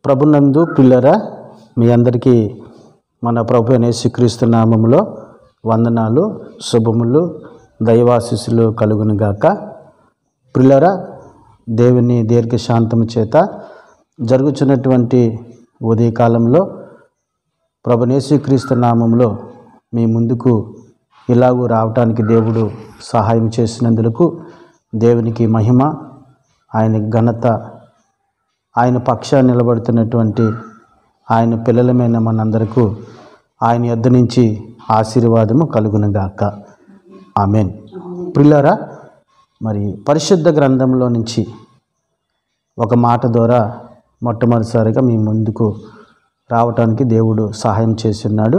ప్రభునందు పిల్లరా మీ అందరికీ మన ప్రభు అయిన యేసుక్రీస్తు నామములో వందనాలు శుభములు దైవాశీస్సులు కలుగును గాక పిల్లరా దేవుని దీర్ఘశాంతము చేత జరుగుతున్నటువంటి ఉదయకాలంలో ప్రభు యేసుక్రీస్తు నామంలో మీ ముందుకు ఇలాగూ రావటానికి దేవుడు సహాయం చేసినందుకు దేవునికి మహిమ ఆయన ఘనత ఆయన పక్షాన్ని నిలబడుతున్నటువంటి ఆయన పిల్లలమైన మనందరకు ఆయన యొద్ద నుంచి ఆశీర్వాదము కలుగునుగాక ఆమెన్ ప్రిల్లరా మరి పరిశుద్ధ గ్రంథంలో నుంచి ఒక మాట ద్వారా మొట్టమొదటిసారిగా మీ ముందుకు రావటానికి దేవుడు సహాయం చేస్తున్నాడు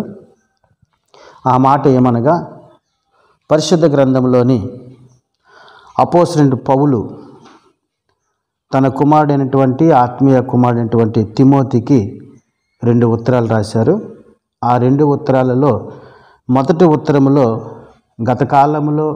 ఆ మాట ఏమనగా పరిశుద్ధ గ్రంథంలోని అపోసరెంట్ పౌలు తన కుమారుడైనటువంటి ఆత్మీయ కుమారుడైనటువంటి తిమోతికి రెండు ఉత్తరాలు రాశారు ఆ రెండు ఉత్తరాలలో మొదటి ఉత్తరములో గత కాలంలో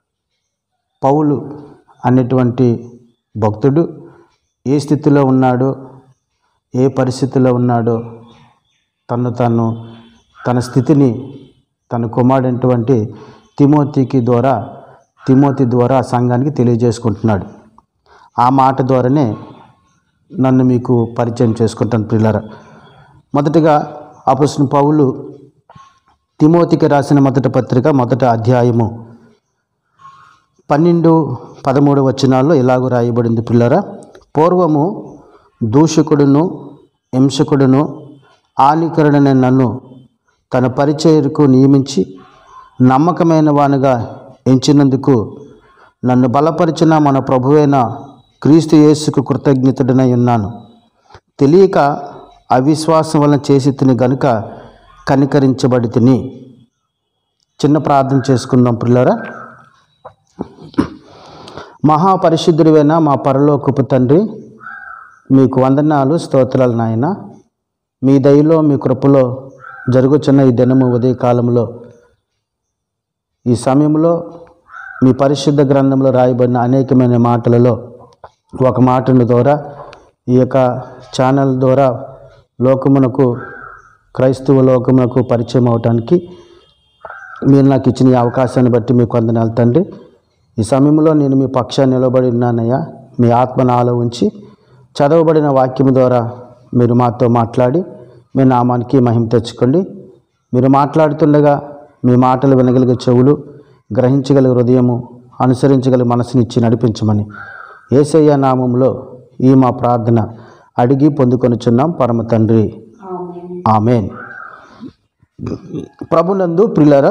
పౌలు అనేటువంటి భక్తుడు ఏ స్థితిలో ఉన్నాడో ఏ పరిస్థితిలో ఉన్నాడో తను తను తన స్థితిని తన కుమారుడైనటువంటి తిమోతికి ద్వారా తిమోతి ద్వారా సంఘానికి తెలియజేసుకుంటున్నాడు ఆ మాట ద్వారానే నన్ను మీకు పరిచయం చేసుకుంటాను పిల్లర మొదటిగా అపసిన పౌలు తిమోతికి రాసిన మొదటి పత్రిక మొదటి అధ్యాయము పన్నెండు పదమూడు వచనాల్లో ఇలాగూ రాయబడింది పిల్లరా పూర్వము దూషకుడును హింసకుడును హానికరుడనే నన్ను తన పరిచయకు నియమించి నమ్మకమైన వానిగా ఎంచినందుకు నన్ను బలపరిచిన మన ప్రభువైన క్రీస్తు యేసుకు కృతజ్ఞతుడనై ఉన్నాను తెలియక అవిశ్వాసం వలన చేసి తిని గనుక కనికరించబడి తిని చిన్న ప్రార్థన చేసుకుందాం పిల్లరా మహాపరిశుద్ధుడివైన మా పరలోకపు తండ్రి మీకు వందనాలు స్తోత్రాలు నాయన మీ దయలో మీ కృపలో జరుగుచున్న ఈ దినము ఉదయకాలంలో ఈ సమయంలో మీ పరిశుద్ధ గ్రంథంలో రాయబడిన అనేకమైన మాటలలో ఒక మాటను ద్వారా ఈ యొక్క ఛానల్ ద్వారా లోకమునకు క్రైస్తవ లోకమునకు పరిచయం అవటానికి మీరు నాకు ఇచ్చిన ఈ అవకాశాన్ని బట్టి మీకు వందనాలు తండ్రి ఈ సమయంలో నేను మీ పక్షాన్ని నిలబడి ఉన్నానయ్యా మీ ఆత్మ నాలో ఉంచి చదవబడిన వాక్యం ద్వారా మీరు మాతో మాట్లాడి మీ నామానికి మహిమ తెచ్చుకోండి మీరు మాట్లాడుతుండగా మీ మాటలు వినగలిగే చెవులు గ్రహించగలిగే హృదయము అనుసరించగలిగే మనసునిచ్చి నడిపించమని ఏసయ్య నామంలో ఈ మా ప్రార్థన అడిగి పొందుకొనుచున్నాం పరమ తండ్రి ఆమెన్ ప్రభునందు ప్రిలరా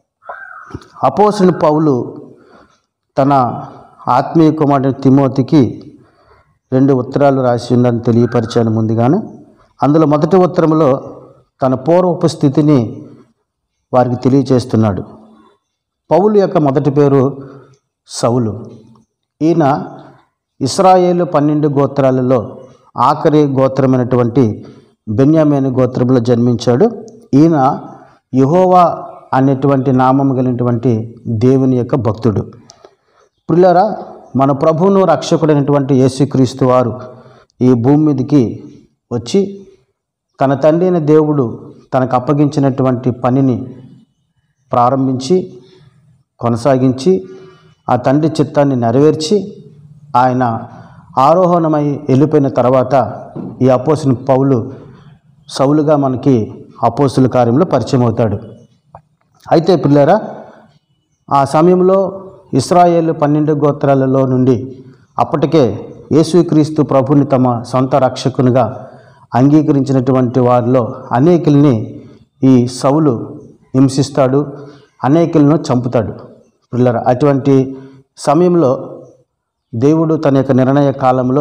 అపోసిన పౌలు తన ఆత్మీయ కుమారుడు తిమోతికి రెండు ఉత్తరాలు రాసి ఉందని తెలియపరిచాను ముందుగానే అందులో మొదటి ఉత్తరంలో తన పూర్వపు స్థితిని వారికి తెలియచేస్తున్నాడు పౌలు యొక్క మొదటి పేరు సౌలు ఈయన ఇస్రాయేలు పన్నెండు గోత్రాలలో ఆఖరి గోత్రమైనటువంటి బెన్యామేను గోత్రంలో జన్మించాడు ఈయన యహోవా అనేటువంటి నామం కలిగినటువంటి దేవుని యొక్క భక్తుడు పిల్లరా మన ప్రభువును రక్షకుడైనటువంటి యేసుక్రీస్తు వారు ఈ భూమి మీదకి వచ్చి తన తండ్రి అయిన దేవుడు తనకు అప్పగించినటువంటి పనిని ప్రారంభించి కొనసాగించి ఆ తండ్రి చిత్తాన్ని నెరవేర్చి ఆయన ఆరోహణమై వెళ్ళిపోయిన తర్వాత ఈ అపోసిన పౌలు సౌలుగా మనకి అపోసుల కార్యంలో పరిచయం అవుతాడు అయితే పిల్లరా ఆ సమయంలో ఇస్రాయేల్ పన్నెండు గోత్రాలలో నుండి అప్పటికే యేసుక్రీస్తు ప్రభుని తమ సొంత రక్షకునిగా అంగీకరించినటువంటి వారిలో అనేకుల్ని ఈ సౌలు హింసిస్తాడు అనేకులను చంపుతాడు పిల్లర అటువంటి సమయంలో దేవుడు తన యొక్క నిర్ణయ కాలంలో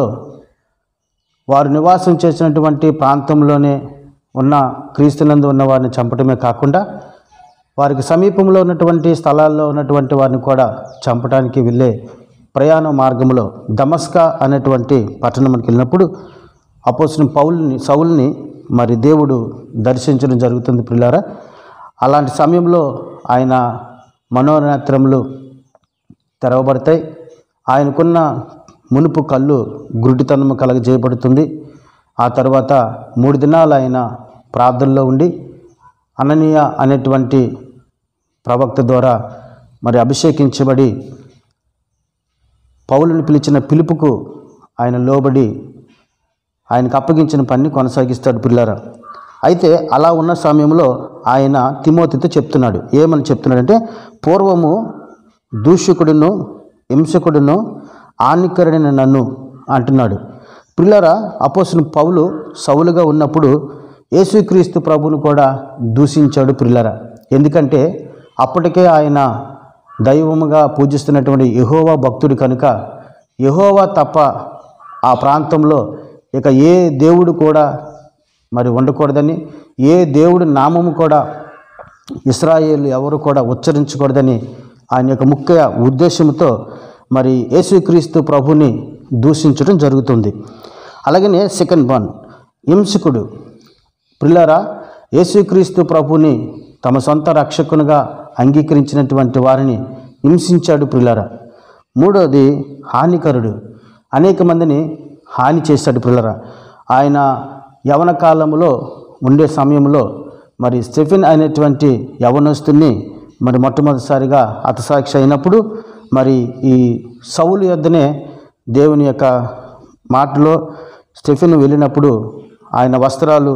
వారు నివాసం చేసినటువంటి ప్రాంతంలోనే ఉన్న క్రీస్తునందు ఉన్న వారిని చంపడమే కాకుండా వారికి సమీపంలో ఉన్నటువంటి స్థలాల్లో ఉన్నటువంటి వారిని కూడా చంపడానికి వెళ్ళే ప్రయాణ మార్గంలో దమస్కా అనేటువంటి పట్టణంకి వెళ్ళినప్పుడు అపోసిన పౌల్ని సౌల్ని మరి దేవుడు దర్శించడం జరుగుతుంది పిల్లారా అలాంటి సమయంలో ఆయన మనోనేత్రములు తెరవబడతాయి ఆయనకున్న మునుపు కళ్ళు గురుడితనము కలగజేయబడుతుంది ఆ తర్వాత మూడు దినాలు ఆయన ప్రార్థనలో ఉండి అననీయ అనేటువంటి ప్రవక్త ద్వారా మరి అభిషేకించబడి పౌలుని పిలిచిన పిలుపుకు ఆయన లోబడి ఆయనకు అప్పగించిన పని కొనసాగిస్తాడు పిల్లరా అయితే అలా ఉన్న సమయంలో ఆయన తిమోతితో చెప్తున్నాడు ఏమని చెప్తున్నాడంటే పూర్వము దూషకుడును హింసకుడును ఆనికరుడైన నన్ను అంటున్నాడు పిల్లరా అపోసిన పౌలు సౌలుగా ఉన్నప్పుడు యేసుక్రీస్తు ప్రభువును కూడా దూషించాడు పిల్లరా ఎందుకంటే అప్పటికే ఆయన దైవముగా పూజిస్తున్నటువంటి యెహోవా భక్తుడు కనుక యెహోవా తప్ప ఆ ప్రాంతంలో ఇక ఏ దేవుడు కూడా మరి ఉండకూడదని ఏ దేవుడి నామము కూడా ఇస్రాయేల్ ఎవరు కూడా ఉచ్చరించకూడదని ఆయన యొక్క ముఖ్య ఉద్దేశంతో మరి యేసుక్రీస్తు ప్రభుని దూషించడం జరుగుతుంది అలాగనే సెకండ్ వన్ హింసకుడు ప్రిల్లరా యేసుక్రీస్తు ప్రభుని తమ సొంత రక్షకునిగా అంగీకరించినటువంటి వారిని హింసించాడు ప్రిల్లరా మూడోది హానికరుడు అనేక మందిని హాని చేశాడు పిల్లరా ఆయన యవన కాలంలో ఉండే సమయంలో మరి స్టెఫిన్ అయినటువంటి యవనస్తుని మరి మొట్టమొదటిసారిగా హతసాక్షి అయినప్పుడు మరి ఈ సౌలు యొద్దనే దేవుని యొక్క మాటలో స్టెఫిన్ వెళ్ళినప్పుడు ఆయన వస్త్రాలు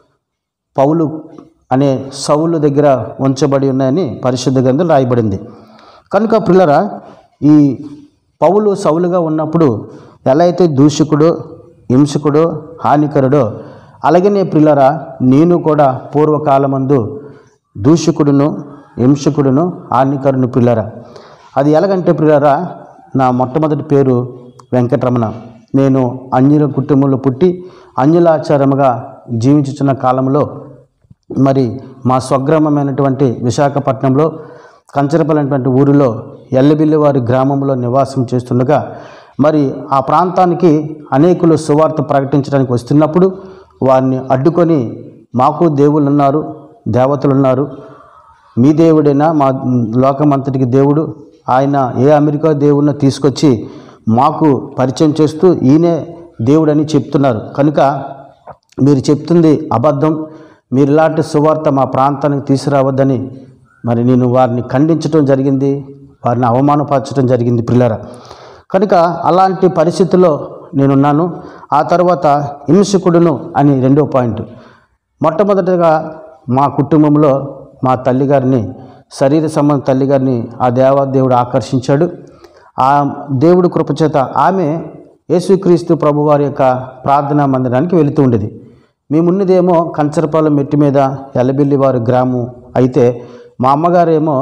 పౌలు అనే సౌలు దగ్గర ఉంచబడి ఉన్నాయని పరిశుద్ధ గ్రంథం రాయబడింది కనుక పిల్లరా ఈ పౌలు సౌలుగా ఉన్నప్పుడు ఎలా అయితే దూషకుడో హింసకుడో హానికరుడో అలాగనే పిల్లరా నేను కూడా పూర్వకాలమందు దూషకుడును హింసకుడును హానికరును పిల్లరా అది ఎలాగంటే పిల్లరా నా మొట్టమొదటి పేరు వెంకటరమణ నేను అన్యుల కుటుంబంలో పుట్టి అన్యులాచారముగా జీవించుచున్న కాలంలో మరి మా స్వగ్రామమైనటువంటి విశాఖపట్నంలో కంచరపల్లి అనేటువంటి ఊరిలో ఎల్లబిల్లి వారి గ్రామంలో నివాసం చేస్తుండగా మరి ఆ ప్రాంతానికి అనేకులు సువార్త ప్రకటించడానికి వస్తున్నప్పుడు వారిని అడ్డుకొని మాకు దేవుళ్ళు ఉన్నారు దేవతలు ఉన్నారు మీ దేవుడైనా మా లోకమంతటికి దేవుడు ఆయన ఏ అమెరికా దేవుడిని తీసుకొచ్చి మాకు పరిచయం చేస్తూ ఈయనే దేవుడని చెప్తున్నారు కనుక మీరు చెప్తుంది అబద్ధం మీరు ఇలాంటి సువార్త మా ప్రాంతానికి తీసుకురావద్దని మరి నేను వారిని ఖండించడం జరిగింది వారిని అవమానపరచడం జరిగింది పిల్లరా కనుక అలాంటి పరిస్థితుల్లో నేనున్నాను ఆ తర్వాత హింసకుడును అని రెండో పాయింట్ మొట్టమొదటిగా మా కుటుంబంలో మా తల్లిగారిని శరీర సంబంధ తల్లిగారిని ఆ దేవాదేవుడు ఆకర్షించాడు ఆ దేవుడు కృపచేత ఆమె యేసుక్రీస్తు ప్రభువారి యొక్క ప్రార్థనా మందిరానికి వెళుతూ ఉండేది మేమున్నదేమో కంచరపాలెం మెట్టి మీద ఎల్లబిల్లి వారి గ్రామం అయితే మా అమ్మగారేమో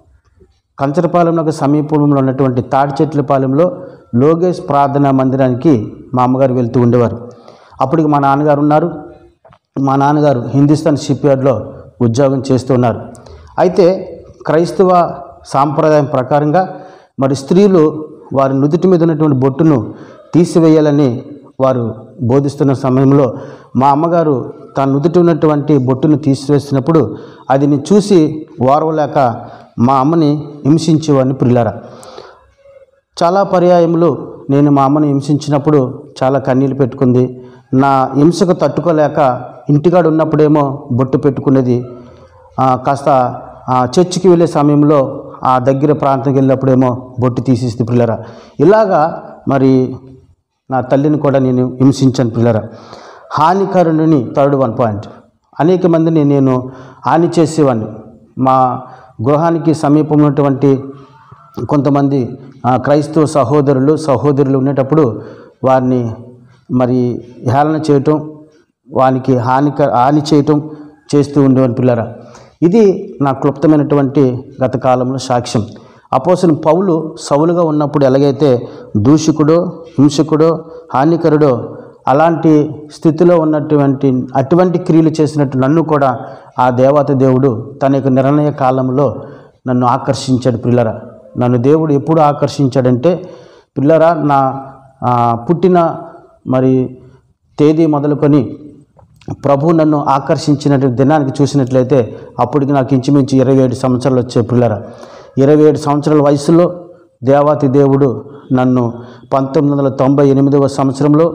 కంచరపాలెంలో సమీపంలో ఉన్నటువంటి తాడి చెట్ల పాలెంలో లోగేష్ ప్రార్థనా మందిరానికి మా అమ్మగారు వెళ్తూ ఉండేవారు అప్పటికి మా నాన్నగారు ఉన్నారు మా నాన్నగారు హిందుస్థాన్ షిప్ యార్డ్లో ఉద్యోగం చేస్తూ ఉన్నారు అయితే క్రైస్తవ సాంప్రదాయం ప్రకారంగా మరి స్త్రీలు వారి నుదుటి మీద ఉన్నటువంటి బొట్టును తీసివేయాలని వారు బోధిస్తున్న సమయంలో మా అమ్మగారు తన నుదుటి ఉన్నటువంటి బొట్టును తీసివేసినప్పుడు అది నేను చూసి ఓర్వలేక మా అమ్మని హింసించేవాడిని పిల్లరా చాలా పర్యాయములు నేను మా అమ్మని హింసించినప్పుడు చాలా కన్నీళ్ళు పెట్టుకుంది నా హింసకు తట్టుకోలేక ఇంటికాడ ఉన్నప్పుడేమో బొట్టు పెట్టుకునేది ఆ, కాస్త ఆ, చర్చికి వెళ్ళే సమయంలో ఆ దగ్గర ప్రాంతంకి వెళ్ళినప్పుడేమో బొట్టు తీసేసి పిల్లరా ఇలాగా మరి నా తల్లిని కూడా నేను హింసించాను పిల్లరా హానికరుని థర్డ్ వన్ పాయింట్ అనేక మందిని నేను హాని చేసేవాడిని మా గృహానికి సమీపంలో ఉన్నటువంటి కొంతమంది ఆ, క్రైస్తవ సహోదరులు సహోదరులు ఉండేటప్పుడు వారిని మరి హేళన చేయటం వానికి హానిక హాని చేయటం చేస్తూ ఉండేవాని పిల్లరా ఇది నా క్లుప్తమైనటువంటి గత కాలంలో సాక్ష్యం అపోసిన పౌలు సౌలుగా ఉన్నప్పుడు ఎలాగైతే దూషకుడో హింసకుడో హానికరుడో అలాంటి స్థితిలో ఉన్నటువంటి అటువంటి క్రియలు చేసినట్టు నన్ను కూడా ఆ దేవత దేవుడు తన యొక్క నిర్ణయ కాలంలో నన్ను ఆకర్షించాడు పిల్లరా నన్ను దేవుడు ఎప్పుడు ఆకర్షించాడంటే పిల్లరా నా ఆ, పుట్టిన మరి తేదీ మొదలుకొని ప్రభు నన్ను ఆకర్షించిన దినానికి చూసినట్లయితే అప్పటికి నాకు ఇంచుమించు ఇరవై ఏడు సంవత్సరాలు వచ్చే పిల్లర ఇరవై ఏడు సంవత్సరాల వయసులో దేవాతి దేవుడు నన్ను పంతొమ్మిది వందల తొంభై ఎనిమిదవ సంవత్సరంలో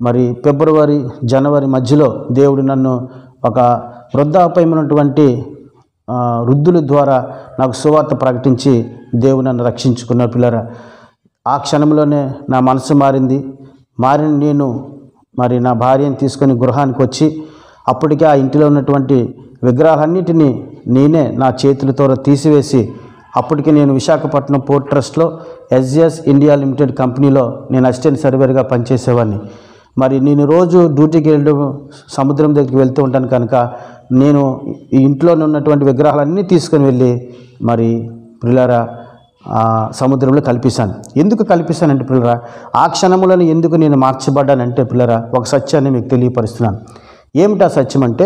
మరి ఫిబ్రవరి జనవరి మధ్యలో దేవుడు నన్ను ఒక వృద్ధాప్యమైనటువంటి ఆ, వృద్ధుల ద్వారా నాకు సువార్త ప్రకటించి దేవుడు నన్ను రక్షించుకున్న పిల్లరా ఆ క్షణంలోనే నా మనసు మారింది మారిన నేను మరి నా భార్యను తీసుకొని గృహానికి వచ్చి అప్పటికే ఆ ఇంటిలో ఉన్నటువంటి విగ్రహాలన్నిటినీ నేనే నా చేతులతో తీసివేసి అప్పటికి నేను విశాఖపట్నం పోర్ట్ ట్రస్ట్లో ఎస్జిఎస్ ఇండియా లిమిటెడ్ కంపెనీలో నేను అసిస్టెంట్ సర్వేర్గా పనిచేసేవాడిని మరి నేను రోజు డ్యూటీకి వెళ్ళడం సముద్రం దగ్గరికి వెళ్తూ ఉంటాను కనుక నేను ఈ ఇంట్లోనే ఉన్నటువంటి విగ్రహాలన్నీ తీసుకొని వెళ్ళి మరి పిల్లరా ఆ సముద్రంలో కల్పిస్తాను ఎందుకు కల్పిస్తానంటే పిల్లరా ఆ క్షణములను ఎందుకు నేను మార్చబడ్డానంటే పిల్లరా ఒక సత్యాన్ని మీకు తెలియపరుస్తున్నాను ఏమిటి ఆ సత్యం అంటే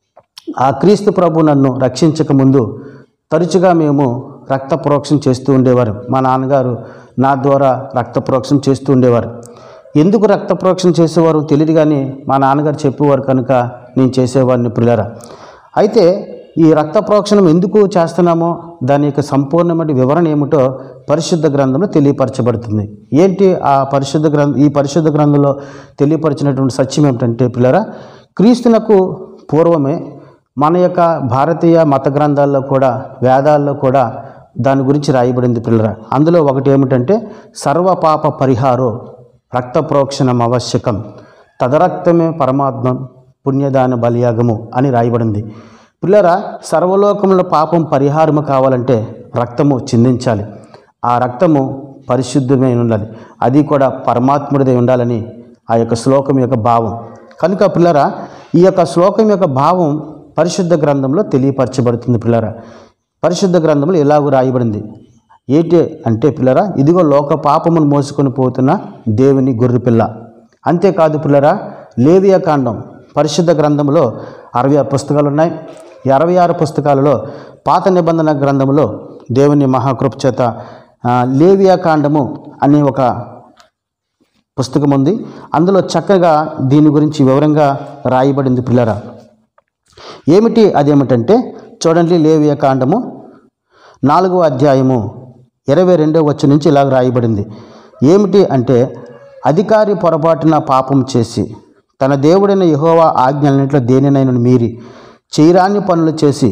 ఆ క్రీస్తు ప్రభు నన్ను రక్షించక ముందు తరచుగా మేము రక్త ప్రోక్షణ చేస్తూ ఉండేవారు మా నాన్నగారు నా ద్వారా రక్త ప్రోక్షణ చేస్తూ ఉండేవారు ఎందుకు రక్త ప్రోక్షణ చేసేవారు తెలియదు కానీ మా నాన్నగారు చెప్పేవారు కనుక నేను చేసేవాడిని పిల్లరా అయితే ఈ రక్త ప్రోక్షణం ఎందుకు చేస్తున్నామో దాని యొక్క సంపూర్ణమైన వివరణ ఏమిటో పరిశుద్ధ గ్రంథంలో తెలియపరచబడుతుంది ఏంటి ఆ పరిశుద్ధ గ్రంథం ఈ పరిశుద్ధ గ్రంథంలో తెలియపరిచినటువంటి సత్యం ఏమిటంటే పిల్లరా క్రీస్తునకు పూర్వమే మన యొక్క భారతీయ మత గ్రంథాల్లో కూడా వేదాల్లో కూడా దాని గురించి రాయబడింది పిల్లరా అందులో ఒకటి ఏమిటంటే సర్వపాప పరిహారో రక్త ప్రోక్షణం ఆవశ్యకం తదరక్తమే పరమాత్మం పుణ్యదాన బలియాగము అని రాయబడింది పిల్లరా సర్వలోకంలో పాపం పరిహారము కావాలంటే రక్తము చిందించాలి ఆ రక్తము పరిశుద్ధమై ఉండాలి అది కూడా పరమాత్ముడిదై ఉండాలని ఆ యొక్క శ్లోకం యొక్క భావం కనుక పిల్లరా ఈ యొక్క శ్లోకం యొక్క భావం పరిశుద్ధ గ్రంథంలో తెలియపరచబడుతుంది పిల్లరా పరిశుద్ధ గ్రంథంలో ఎలాగూ రాయబడింది ఏంటి అంటే పిల్లరా ఇదిగో లోక పాపమును మోసుకొని పోతున్న దేవుని గొర్రెపిల్ల అంతేకాదు పిల్లరా లేవియా కాండం పరిశుద్ధ గ్రంథంలో అరవై ఆరు పుస్తకాలు ఉన్నాయి ఈ అరవై ఆరు పుస్తకాలలో పాత నిబంధన గ్రంథంలో దేవుని మహాకృప చేత ఆ, లేవియా కాండము అనే ఒక పుస్తకం ఉంది అందులో చక్కగా దీని గురించి వివరంగా రాయబడింది పిల్లరా ఏమిటి అదేమిటంటే చూడండి లేవియా కాండము నాలుగో అధ్యాయము ఇరవై రెండో వచ్చి నుంచి ఇలాగ రాయబడింది ఏమిటి అంటే అధికారి పొరపాటున పాపం చేసి తన దేవుడైన యెహోవా ఆజ్ఞలన్నింటిలో దేనినైనా మీరి చేయరాని పనులు చేసి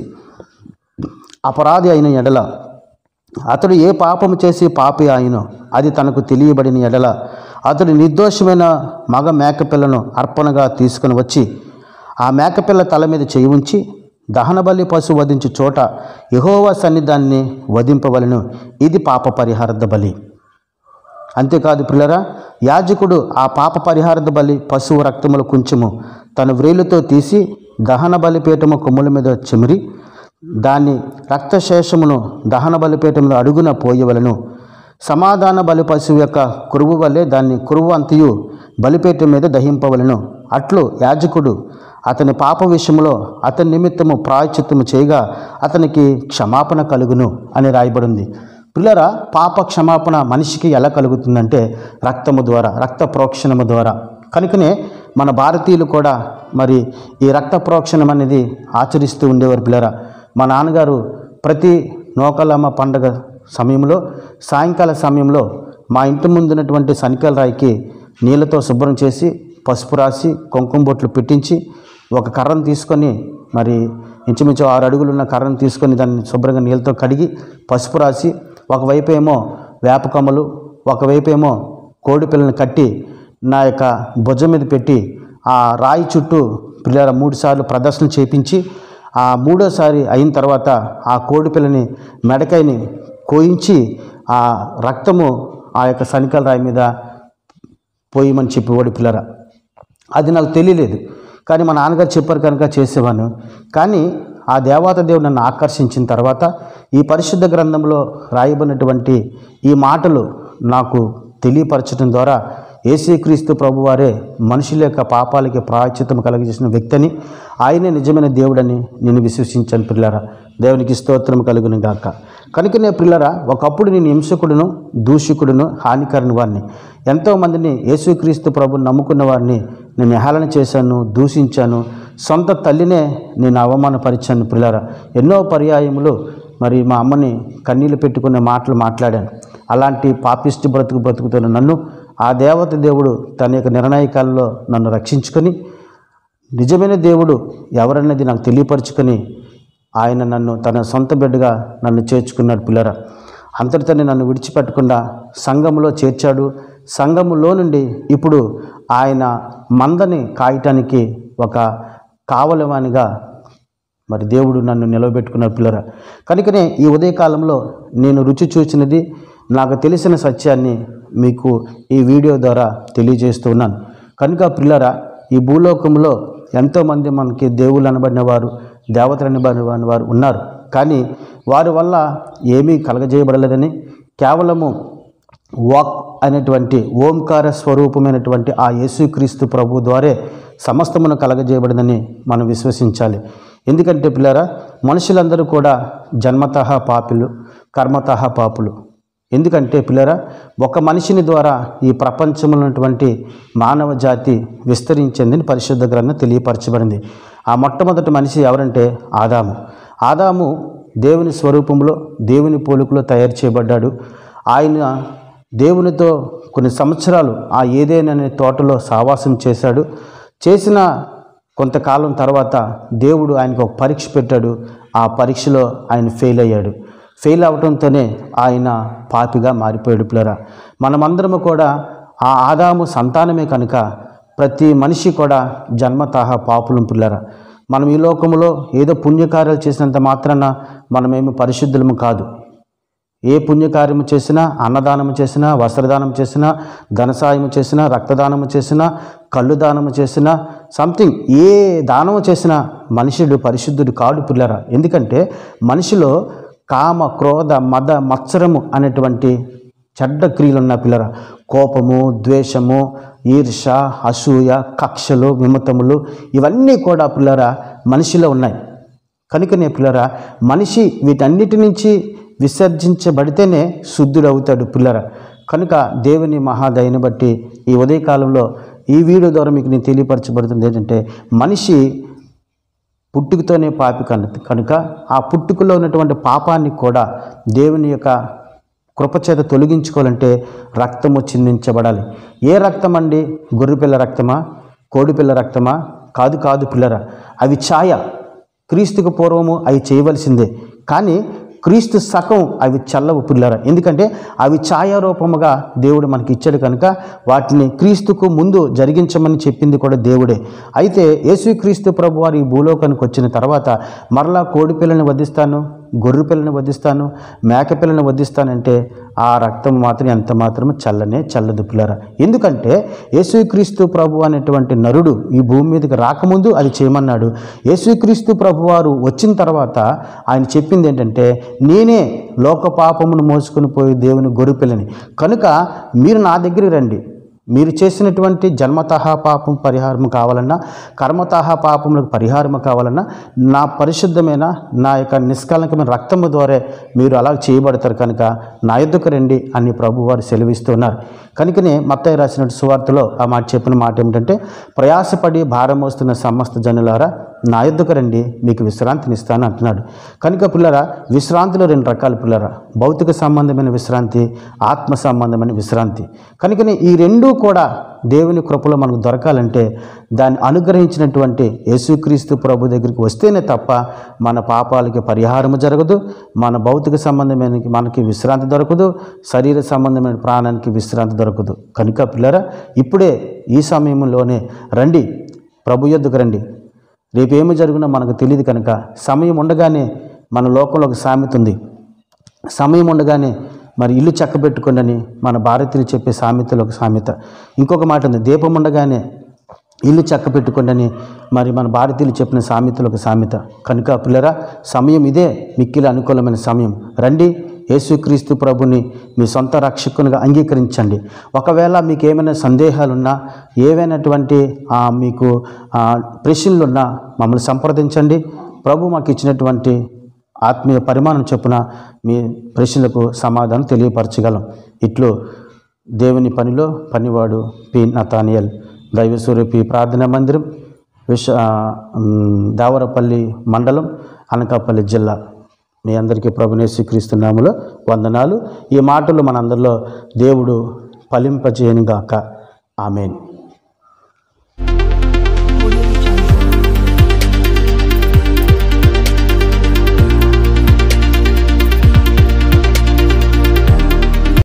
అపరాధి అయిన ఎడల అతడు ఏ పాపము చేసి పాపి అయినో అది తనకు తెలియబడిన ఎడల అతడు నిర్దోషమైన మగ మేకపిల్లను అర్పణగా తీసుకుని వచ్చి ఆ మేకపిల్ల తల మీద చేయి ఉంచి దహనబలి పశు వధించు చోట యెహోవా సన్నిధాన్ని వధింపవలను ఇది పాప పరిహారద బలి అంతేకాదు పిల్లరా యాజకుడు ఆ పాప పరిహారద బలి పశువు రక్తముల కొంచెము తన వ్రేలుతో తీసి దహన బలిపీఠము కొమ్ముల మీద చెమిరి దాని రక్తశేషమును దహన బలిపీఠములో అడుగున పోయవలను సమాధాన బలి పశువు యొక్క కురువు వల్లే దాన్ని కురువు అంతయు బలిపీఠం మీద దహింపవలను అట్లు యాజకుడు అతని పాప విషయంలో అతని నిమిత్తము ప్రాయచిత్తము చేయగా అతనికి క్షమాపణ కలుగును అని రాయబడింది పిల్లరా పాప క్షమాపణ మనిషికి ఎలా కలుగుతుందంటే రక్తము ద్వారా రక్త ప్రోక్షణము ద్వారా కనుకనే మన భారతీయులు కూడా మరి ఈ రక్త ప్రోక్షణం అనేది ఆచరిస్తూ ఉండేవారు పిల్లరా మా నాన్నగారు ప్రతి నోకలమ్మ పండగ సమయంలో సాయంకాల సమయంలో మా ఇంటి ముందున్నటువంటి సనికల రాయికి నీళ్ళతో శుభ్రం చేసి పసుపు రాసి కుంకుమ బొట్లు పెట్టించి ఒక కర్రను తీసుకొని మరి ఇంచుమించు ఆరు అడుగులు ఉన్న కర్రను తీసుకొని దాన్ని శుభ్రంగా నీళ్ళతో కడిగి పసుపు రాసి ఒకవైపు ఏమో వేపకమ్మలు ఒకవైపు ఏమో కోడి పిల్లని కట్టి నా యొక్క భుజం మీద పెట్టి ఆ రాయి చుట్టూ పిల్లల మూడు సార్లు ప్రదర్శన చేపించి ఆ మూడోసారి అయిన తర్వాత ఆ కోడి పిల్లని మెడకాయని కోయించి ఆ రక్తము ఆ యొక్క సనికల రాయి మీద పోయమని చెప్పేవాడు పిల్లరా అది నాకు తెలియలేదు కానీ మా నాన్నగారు చెప్పారు కనుక చేసేవాను కానీ ఆ దేవత దేవుడు నన్ను ఆకర్షించిన తర్వాత ఈ పరిశుద్ధ గ్రంథంలో రాయబడినటువంటి ఈ మాటలు నాకు తెలియపరచడం ద్వారా యేసుక్రీస్తు ప్రభువారే మనుషుల యొక్క పాపాలకి ప్రాయచితం కలగజేసిన వ్యక్తిని ఆయనే నిజమైన దేవుడని నేను విశ్వసించాను పిల్లరా దేవునికి స్తోత్రం కలుగును గాక కనుకనే పిల్లరా ఒకప్పుడు నేను హింసకుడును దూషకుడును హానికరని వారిని ఎంతోమందిని యేసుక్రీస్తు ప్రభుని నమ్ముకున్న వారిని నేను హేళన చేశాను దూషించాను సొంత తల్లినే నేను అవమానపరిచాను పిల్లరా ఎన్నో పర్యాయములు మరి మా అమ్మని కన్నీళ్ళు పెట్టుకునే మాటలు మాట్లాడాను అలాంటి పాపిష్టి బ్రతుకు బ్రతుకుతున్న నన్ను ఆ దేవత దేవుడు తన యొక్క నిర్ణాయకాల్లో నన్ను రక్షించుకొని నిజమైన దేవుడు ఎవరన్నది నాకు తెలియపరుచుకొని ఆయన నన్ను తన సొంత బిడ్డగా నన్ను చేర్చుకున్నాడు పిల్లరా అంతటితోనే నన్ను విడిచిపెట్టకుండా సంఘములో చేర్చాడు సంఘములో నుండి ఇప్పుడు ఆయన మందని కాయటానికి ఒక కావలవానిగా మరి దేవుడు నన్ను నిలవబెట్టుకున్న పిల్లరా కనుకనే ఈ ఉదయకాలంలో నేను రుచి చూచినది నాకు తెలిసిన సత్యాన్ని మీకు ఈ వీడియో ద్వారా తెలియజేస్తున్నాను కనుక పిల్లరా ఈ భూలోకంలో ఎంతోమంది మనకి దేవుళ్ళు అనబడిన వారు దేవతలు అనబడిన వారు ఉన్నారు కానీ వారి వల్ల ఏమీ కలగజేయబడలేదని కేవలము వాక్ అనేటువంటి ఓంకార స్వరూపమైనటువంటి ఆ యేసుక్రీస్తు ప్రభు ద్వారే సమస్తమును కలగజేయబడిందని మనం విశ్వసించాలి ఎందుకంటే పిల్లరా మనుషులందరూ కూడా జన్మతః పాపులు కర్మతః పాపులు ఎందుకంటే పిల్లరా ఒక మనిషిని ద్వారా ఈ ప్రపంచంలో ఉన్నటువంటి మానవ జాతి విస్తరించిందని పరిశుద్ధ గ్రంథం తెలియపరచబడింది ఆ మొట్టమొదటి మనిషి ఎవరంటే ఆదాము ఆదాము దేవుని స్వరూపంలో దేవుని పోలికలో తయారు చేయబడ్డాడు ఆయన దేవునితో కొన్ని సంవత్సరాలు ఆ ఏదేననే తోటలో సావాసం చేశాడు చేసిన కొంతకాలం తర్వాత దేవుడు ఆయనకు ఒక పరీక్ష పెట్టాడు ఆ పరీక్షలో ఆయన ఫెయిల్ అయ్యాడు ఫెయిల్ అవడంతోనే ఆయన పాపిగా మారిపోయాడు పిల్లరా మనమందరము కూడా ఆ ఆదాము సంతానమే కనుక ప్రతి మనిషి కూడా జన్మతహ పాపులం పిల్లరా మనం ఈ లోకంలో ఏదో పుణ్యకార్యాలు చేసినంత మాత్రాన మనమేమి పరిశుద్ధులము కాదు ఏ పుణ్యకార్యము చేసినా అన్నదానము చేసినా వస్త్రదానం చేసినా ధనసాయము చేసినా రక్తదానము చేసినా కళ్ళు దానము చేసినా సంథింగ్ ఏ దానము చేసినా మనుషుడు పరిశుద్ధుడు కాడు పిల్లరా ఎందుకంటే మనిషిలో కామ క్రోధ మద మత్సరము అనేటువంటి చెడ్డ క్రియలు ఉన్న పిల్లర కోపము ద్వేషము ఈర్ష అసూయ కక్షలు విమతములు ఇవన్నీ కూడా పిల్లర మనిషిలో ఉన్నాయి కనుకనే పిల్లరా మనిషి వీటన్నిటి నుంచి విసర్జించబడితేనే శుద్ధుడవుతాడు పిల్లర కనుక దేవుని మహాదయని బట్టి ఈ ఉదయకాలంలో ఈ వీడియో ద్వారా మీకు నేను తెలియపరచబడుతుంది ఏంటంటే మనిషి పుట్టుకతోనే పాపి కను కనుక ఆ పుట్టుకలో ఉన్నటువంటి పాపాన్ని కూడా దేవుని యొక్క కృపచేత తొలగించుకోవాలంటే రక్తము చిందించబడాలి ఏ రక్తం అండి గొర్రెపిల్ల రక్తమా కోడిపిల్ల రక్తమా కాదు కాదు పిల్లరా అవి ఛాయ క్రీస్తుకు పూర్వము అవి చేయవలసిందే కానీ క్రీస్తు సకం అవి చల్లవు పిల్లరా ఎందుకంటే అవి ఛాయారూపముగా దేవుడు మనకి ఇచ్చాడు కనుక వాటిని క్రీస్తుకు ముందు జరిగించమని చెప్పింది కూడా దేవుడే అయితే యేసుక్రీస్తు ప్రభు వారు ఈ భూలోకానికి వచ్చిన తర్వాత మరలా కోడి పిల్లని వధిస్తాను గొర్రె పిల్లని వధిస్తాను మేక పిల్లని వధిస్తానంటే ఆ రక్తం మాత్రం ఎంత మాత్రం చల్లనే చల్లదు పిల్లరా ఎందుకంటే యేసుక్రీస్తు ప్రభు అనేటువంటి నరుడు ఈ భూమి మీదకి రాకముందు అది చేయమన్నాడు యేసుక్రీస్తు ప్రభు వారు వచ్చిన తర్వాత ఆయన చెప్పింది ఏంటంటే నేనే లోక పాపమును మోసుకొని పోయి దేవుని గొర్రెపిల్లని కనుక మీరు నా దగ్గరికి రండి మీరు చేసినటువంటి జన్మతః పాపం పరిహారం కావాలన్నా కర్మతః పాపములకు పరిహారం కావాలన్నా నా పరిశుద్ధమైన నా యొక్క నిష్కలంకమైన రక్తము ద్వారా మీరు అలా చేయబడతారు కనుక నా యొద్దకు రండి అని ప్రభు వారు సెలవిస్తున్నారు కనుకనే మత్తయ్య రాసిన సువార్తలో ఆ మాట చెప్పిన మాట ఏమిటంటే ప్రయాసపడి భారం మోస్తున్న సమస్త జనులారా నా యొద్దకు రండి మీకు విశ్రాంతిని ఇస్తాను అంటున్నాడు కనుక పిల్లరా విశ్రాంతిలో రెండు రకాల పిల్లరా భౌతిక సంబంధమైన విశ్రాంతి ఆత్మ సంబంధమైన విశ్రాంతి కనుకనే ఈ రెండూ కూడా దేవుని కృపలో మనకు దొరకాలంటే దాన్ని అనుగ్రహించినటువంటి యేసుక్రీస్తు ప్రభు దగ్గరికి వస్తేనే తప్ప మన పాపాలకి పరిహారం జరగదు మన భౌతిక సంబంధమైన మనకి విశ్రాంతి దొరకదు శరీర సంబంధమైన ప్రాణానికి విశ్రాంతి దొరకదు కనుక పిల్లరా ఇప్పుడే ఈ సమయంలోనే రండి ప్రభు యొద్దకు రండి రేపు ఏమి జరుగునో మనకు తెలియదు కనుక సమయం ఉండగానే మన లోకంలో ఒక సామెత ఉంది సమయం ఉండగానే మరి ఇల్లు చక్కబెట్టుకోండి మన భారతీయులు చెప్పే సామెతలో ఒక సామెత ఇంకొక మాట ఉంది దీపం ఉండగానే ఇల్లు చక్క పెట్టుకోండి మరి మన భారతీయులు చెప్పిన సామెతలు ఒక సామెత కనుక పిల్లరా సమయం ఇదే మిక్కిలి అనుకూలమైన సమయం రండి యేసుక్రీస్తు ప్రభుని మీ సొంత రక్షకునిగా అంగీకరించండి ఒకవేళ మీకు ఏమైనా సందేహాలున్నా ఏవైనటువంటి ఆ, మీకు ఆ, ప్రశ్నలున్నా మమ్మల్ని సంప్రదించండి ప్రభు మాకు ఇచ్చినటువంటి ఆత్మీయ పరిమాణం చొప్పున మీ ప్రశ్నలకు సమాధానం తెలియపరచగలం ఇట్లు దేవుని పనిలో పనివాడు పి నతానియల్ దైవస్వరూపి ప్రార్థనా మందిరం విశ్వ ఆ, మ్, దావరపల్లి మండలం అనకాపల్లి జిల్లా మీ అందరికీ ప్రభునేశ్వరీస్తున్నాములో వందనాలు ఈ మాటలు మనందరిలో దేవుడు ఫలింపజేయనుగాక ఆమెన్